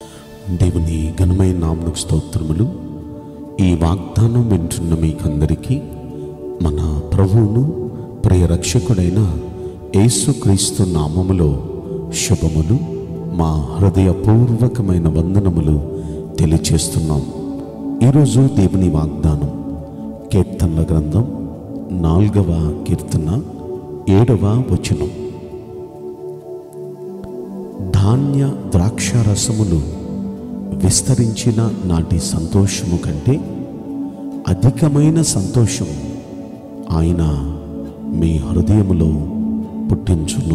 దేవుని ఘనమైన నామకు స్తోత్రములు ఈ వాగ్దానం వింటున్న మీకందరికీ మన ప్రభువును ప్రియ రక్షకుడైన యేసుక్రీస్తు నామములో శుభములు మా హృదయపూర్వకమైన వందనములు తెలియచేస్తున్నాం ఈరోజు దేవుని వాగ్దానం కీర్తనల గ్రంథం నాలుగవ కీర్తన ఏడవ వచనం ధాన్య ద్రాక్ష రసములు విస్తరించిన నాటి సంతోషము కంటే అధికమైన సంతోషం ఆయన మీ హృదయములో పుట్టించును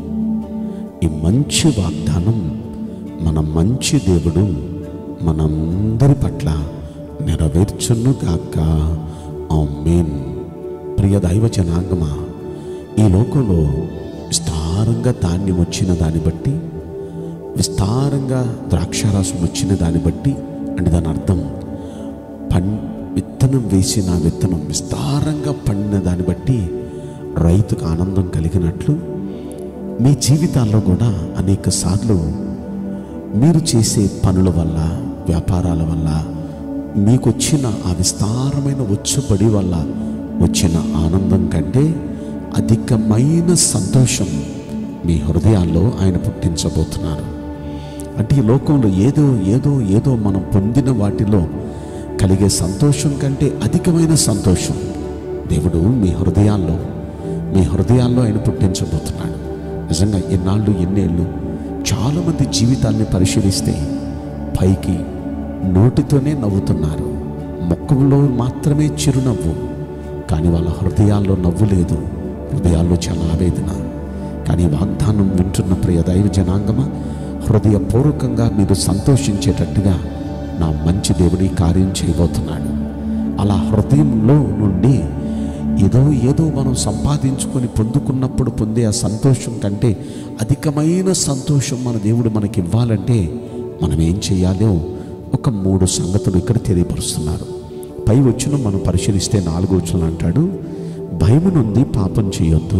ఈ మంచి వాగ్దానం మన మంచి దేవుడు మనందరి పట్ల నెరవేర్చును గాక ఆమేన్ ప్రియ దైవ జనాంగమా ఈ లోకంలో విస్తారంగా ధాన్యం వచ్చిన దాన్ని బట్టి విస్తారంగా ద్రాక్షారసం వచ్చిన దాన్ని బట్టి అంటే దాని అర్థం పం విత్తనం వేసిన విత్తనం విస్తారంగా పండిన దాన్ని బట్టి రైతుకు ఆనందం కలిగినట్లు మీ జీవితాల్లో కూడా అనేక సార్లు మీరు చేసే పనుల వల్ల వ్యాపారాల వల్ల మీకు వచ్చిన ఆ విస్తారమైన వచ్చుబడి వల్ల వచ్చిన ఆనందం కంటే అధికమైన సంతోషం మీ హృదయాల్లో ఆయన పుట్టించబోతున్నారు అంటే ఈ లోకంలో ఏదో ఏదో ఏదో మనం పొందిన వాటిలో కలిగే సంతోషం కంటే అధికమైన సంతోషం దేవుడు మీ హృదయాల్లో మీ హృదయాల్లో ఆయన పుట్టించబోతున్నాడు నిజంగా ఎన్నాళ్ళు ఎన్నేళ్ళు చాలామంది జీవితాల్ని పరిశీలిస్తే పైకి నోటితోనే నవ్వుతున్నారు ముఖంలో మాత్రమే చిరునవ్వు కానీ వాళ్ళ హృదయాల్లో నవ్వు లేదు హృదయాల్లో చాలా ఆవేదన కానీ వాగ్దానం వింటున్న ప్రియ దైవ జనాంగమా హృదయపూర్వకంగా మీరు సంతోషించేటట్టుగా నా మంచి దేవుడి కార్యం చేయబోతున్నాడు అలా హృదయంలో నుండి ఏదో ఏదో మనం సంపాదించుకొని పొందుకున్నప్పుడు పొందే ఆ సంతోషం కంటే అధికమైన సంతోషం మన దేవుడు మనకి ఇవ్వాలంటే మనం ఏం చేయాలో ఒక మూడు సంగతులు ఇక్కడ తెలియపరుస్తున్నారు పై వచ్చిన మనం పరిశీలిస్తే నాలుగు వచ్చిన అంటాడు భయము నుండి పాపం చేయొద్దు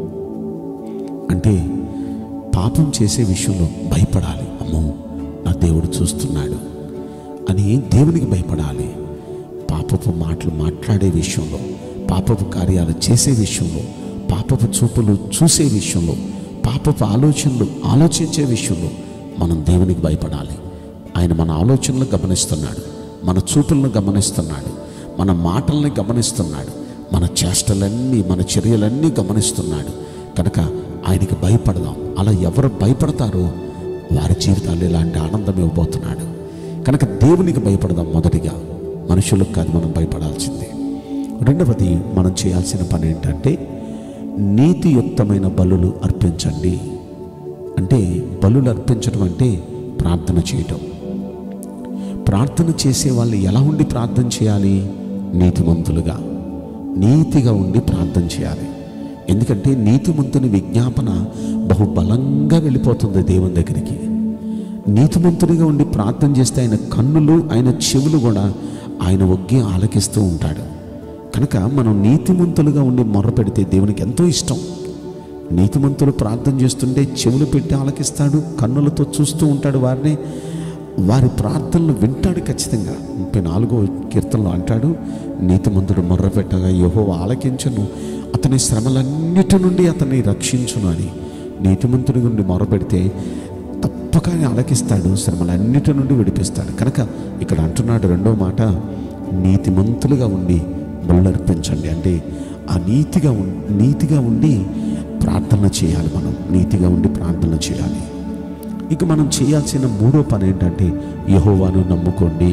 అంటే పాపం చేసే విషయంలో భయపడాలి అమ్మో నా దేవుడు చూస్తున్నాడు అని దేవునికి భయపడాలి పాపపు మాటలు మాట్లాడే విషయంలో పాపపు కార్యాలు చేసే విషయంలో పాపపు చూపులు చూసే విషయంలో పాపపు ఆలోచనలు ఆలోచించే విషయంలో మనం దేవునికి భయపడాలి ఆయన మన ఆలోచనలు గమనిస్తున్నాడు మన చూపులను గమనిస్తున్నాడు మన మాటల్ని గమనిస్తున్నాడు మన చేష్టలన్నీ మన చర్యలన్నీ గమనిస్తున్నాడు కనుక ఆయనకి భయపడదాం అలా ఎవరు భయపడతారో వారి జీవితాల్లో ఇలాంటి ఆనందం ఇవ్వబోతున్నాడు కనుక దేవునికి భయపడదాం మొదటిగా మనుషులకు కాదు మనం భయపడాల్సిందే రెండవది మనం చేయాల్సిన పని ఏంటంటే నీతియుక్తమైన బలులు అర్పించండి అంటే బలులు అర్పించడం అంటే ప్రార్థన చేయటం ప్రార్థన చేసే వాళ్ళు ఎలా ఉండి ప్రార్థన చేయాలి నీతిమంతులుగా నీతిగా ఉండి ప్రార్థన చేయాలి ఎందుకంటే నీతిమంతుని విజ్ఞాపన బహుబలంగా వెళ్ళిపోతుంది దేవుని దగ్గరికి నీతిమంతునిగా ఉండి ప్రార్థన చేస్తే ఆయన కన్నులు ఆయన చెవులు కూడా ఆయన ఒగ్గి ఆలకిస్తూ ఉంటాడు కనుక మనం నీతిమంతులుగా ఉండి మొర్ర పెడితే దేవునికి ఎంతో ఇష్టం నీతిమంతులు ప్రార్థన చేస్తుంటే చెవులు పెట్టి ఆలకిస్తాడు కన్నులతో చూస్తూ ఉంటాడు వారిని వారి ప్రార్థనలు వింటాడు ఖచ్చితంగా ముప్పై నాలుగో కీర్తనలో అంటాడు నీతిమంతుడు మొర్ర పెట్టగా యహో ఆలకించను అతని శ్రమలన్నిటి నుండి అతన్ని రక్షించును అని నీతిమంతుడి నుండి మొర్ర పెడితే తప్పక ఆయన ఆలకిస్తాడు శ్రమలన్నిటి నుండి విడిపిస్తాడు కనుక ఇక్కడ అంటున్నాడు రెండో మాట నీతిమంతులుగా ఉండి బళ్ళర్పించండి అంటే ఆ నీతిగా ఉం నీతిగా ఉండి ప్రార్థన చేయాలి మనం నీతిగా ఉండి ప్రార్థన చేయాలి ఇక మనం చేయాల్సిన మూడో పని ఏంటంటే యహోవాను నమ్ముకోండి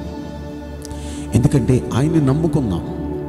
ఎందుకంటే ఆయన్ని నమ్ముకుందాం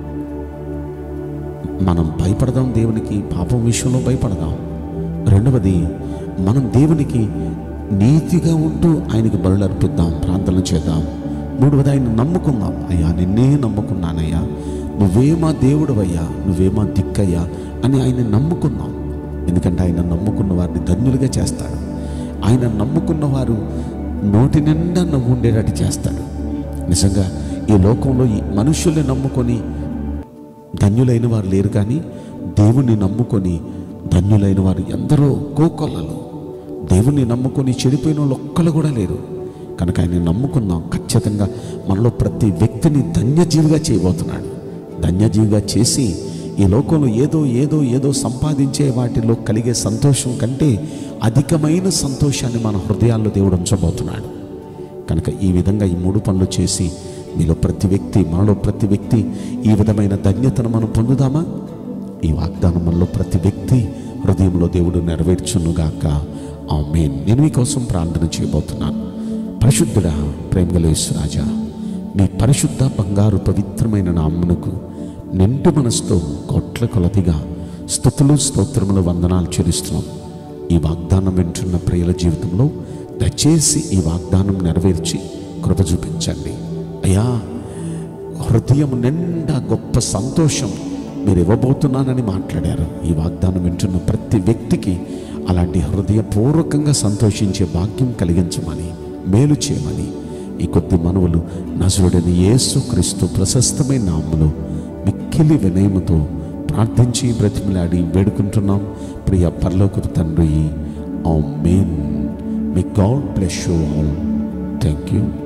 మనం భయపడదాం దేవునికి పాపం విషయంలో భయపడదాం రెండవది మనం దేవునికి నీతిగా ఉంటూ ఆయనకి బరులు అర్పిద్దాం ప్రార్థన చేద్దాం మూడవది ఆయన నమ్ముకుందాం అయ్యా నిన్నే నమ్ముకున్నానయ్యా నువ్వే మా దేవుడు అయ్యా నువ్వే మా దిక్కయ్యా అని ఆయన నమ్ముకుందాం ఎందుకంటే ఆయన నమ్ముకున్న వారిని ధన్యులుగా చేస్తాడు ఆయన నమ్ముకున్న వారు నోటి నిండా నవ్వు ఉండేటట్టు చేస్తాడు నిజంగా ఈ లోకంలో ఈ మనుషుల్ని నమ్ముకొని ధన్యులైన వారు లేరు కానీ దేవుణ్ణి నమ్ముకొని ధన్యులైన వారు ఎందరో కోకొల్లలు దేవుణ్ణి నమ్ముకొని చెడిపోయిన వాళ్ళు ఒక్కళ్ళు కూడా లేరు కనుక ఆయన నమ్ముకుందాం ఖచ్చితంగా మనలో ప్రతి వ్యక్తిని ధన్యజీవిగా చేయబోతున్నాడు ధన్యజీవిగా చేసి ఈ లోకంలో ఏదో ఏదో ఏదో సంపాదించే వాటిలో కలిగే సంతోషం కంటే అధికమైన సంతోషాన్ని మన హృదయాల్లో దేవుడు ఉంచబోతున్నాడు కనుక ఈ విధంగా ఈ మూడు పనులు చేసి మీలో ప్రతి వ్యక్తి మనలో ప్రతి వ్యక్తి ఈ విధమైన ధన్యతను మనం పొందుదామా ఈ వాగ్దానం మనలో ప్రతి వ్యక్తి హృదయంలో దేవుడు నెరవేర్చునుగాక ఆమేన్ నేను మీకోసం ప్రార్థన చేయబోతున్నాను పరిశుద్ధుడా ప్రేమగలేశ్వరాజా మీ పరిశుద్ధ బంగారు పవిత్రమైన నామ్మునకు నిండు మనసుతో కోట్ల కొలదిగా స్థుతులు స్తోత్రములు వందనాలు చెల్లిస్తున్నాం ఈ వాగ్దానం వింటున్న ప్రియుల జీవితంలో దయచేసి ఈ వాగ్దానం నెరవేర్చి కృప చూపించండి అయ్యా హృదయం నిండా గొప్ప సంతోషం మీరు ఇవ్వబోతున్నానని మాట్లాడారు ఈ వాగ్దానం వింటున్న ప్రతి వ్యక్తికి అలాంటి హృదయపూర్వకంగా సంతోషించే భాగ్యం కలిగించమని మేలు చేయమని ఈ కొద్ది మనవులు నజరుడని యేసు క్రీస్తు ప్రశస్తమైన నామములో మిక్కిలి వినయముతో ప్రార్థించి బ్రతిమలాడి వేడుకుంటున్నాం ప్రియ పరలోకపు తండ్రి ఆ మెయిన్ మీ God bless you all thank you